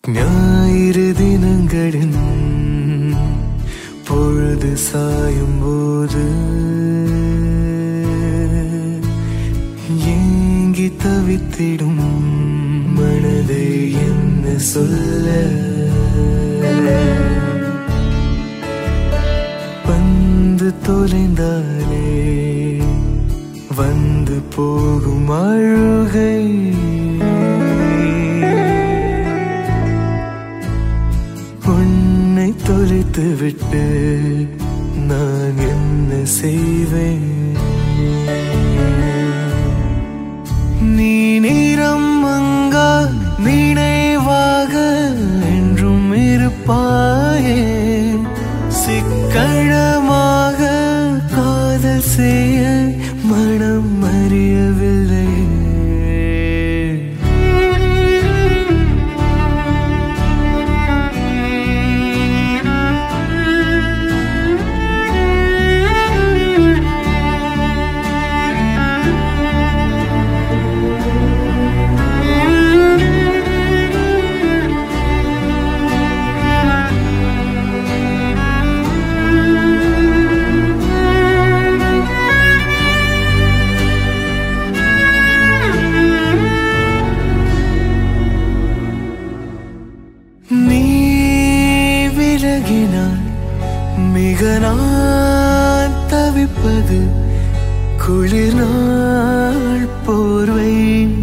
ஞாயிறு தினங்களின் பொழுது சாயும் போது ஏங்கி தவித்திடும் மனதை என்ன சொல்ல வந்து தொலைந்தாலே வந்து போகும் அழுகை உன்னை தொலைத்து விட்டு நான் என்ன செய்வேன் நீ நிறம் மங்கா நினைவாக என்றும் இருப்பாயே சிக்கழமாக காதல் செய்ய மனம் அறியவில்லை நீ விலகினால் மிக நான் தவிப்பது குளிர் நாள் போர்வை